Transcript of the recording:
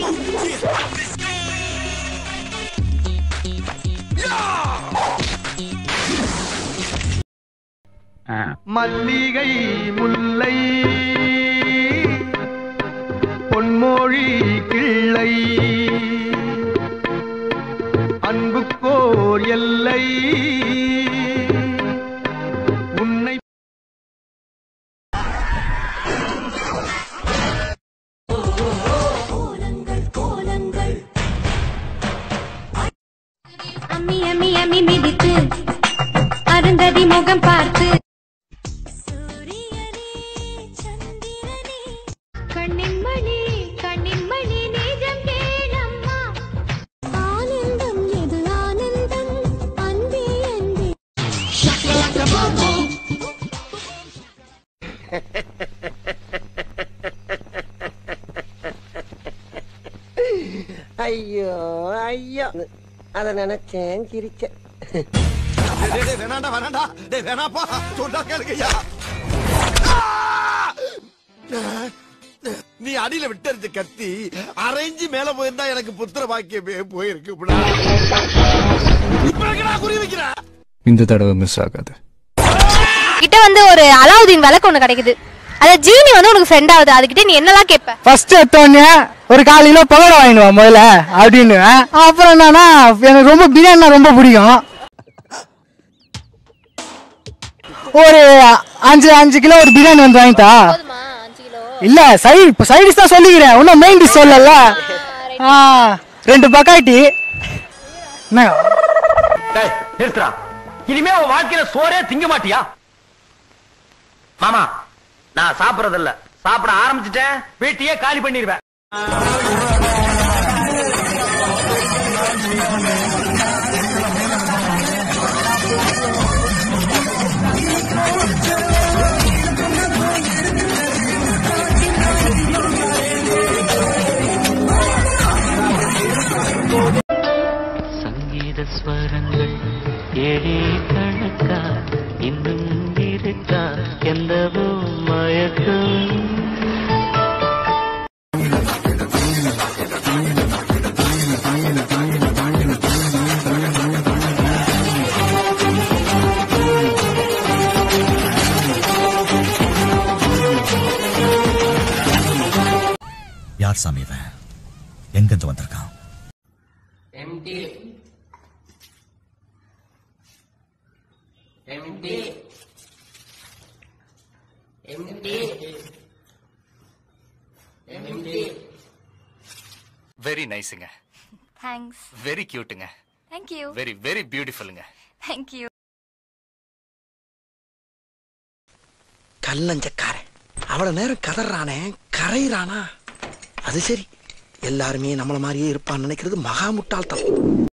மல்லிகை முல்லை பொன்மொழி கிள்ளை அன்புக்கோர் எல்லை உன்னை அம்மி அம்மி அம்மி மிதித்து அருந்ததி முகம் பார்த்து கண்ணின் மணி கண்ணின் மணி நீஜம் கேளம்மா ஆனந்தம் எது ஆனந்தம் அன்பே அன்பே ஐயோ ஐயோ அத நினைச்சேன் சிரிச்சேன் வேணாண்டா வேணாண்டா டேய் வேணாப்பா சொன்னா கேளுங்கய்யா நீ அடியில விட்டறிஞ்ச கத்தி அரைஞ்சு மேல போயிருந்தா எனக்கு புத்திர பாக்கியமே போயிருக்கு இப்ப நான் குறி வைக்கிறேன் இந்த தடவை மிஸ் ஆகாது கிட்ட வந்து ஒரு அலாவுதீன் விளக்கு ஒண்ணு கிடைக்குது அத ஜீனி வந்து உனக்கு ஃப்ரெண்ட் ஆகுது அதுகிட்ட நீ என்னலாம் கேட்ப ஃபர்ஸ்ட் எடுத்தோடனே ஒரு கால் கிலோ பகோடா வாங்கிட்டு வா முதல்ல அப்படின்னு அப்புறம் என்னன்னா எனக்கு ரொம்ப பிரியாணினா ரொம்ப பிடிக்கும் ஒரு அஞ்சு அஞ்சு கிலோ ஒரு பிரியாணி வந்து வாங்கிட்டா இல்ல சைடு இப்ப சைடிஸ் தான் சொல்லிக்கிறேன் இன்னும் மெயின் டிஷ் சொல்லல ஆ ரெண்டு பக்காட்டி என்ன நிறுத்துறா இனிமே உன் வாழ்க்கையில சோறே திங்க மாட்டியா மாமா நான் சாப்பிடறது இல்ல சாப்பிட ஆரம்பிச்சிட்டேன் வீட்டையே காலி பண்ணிடுவேன் சங்கீத ஸ்வரங்கள் ஏழே கணக்கா இன்னும் இருக்கா எந்தவோ மயக்கம் யார் சாமி இவன் எங்கிருந்து வந்திருக்கான் MD MD MD MD very நைஸுங்க தேங்க்ஸ் வெரி கியூட்டுங்க தேங்க் யூ வெரி வெரி பியூட்டிஃபுல்லுங்க தேங்க் யூ கல்லஞ்சக்காரன் அவ்வளவு நேரம் கதறானே கரையிறானா அது சரி எல்லாருமே நம்மள மாதிரியே இருப்பான்னு நினைக்கிறது மகா முட்டாள்தனம்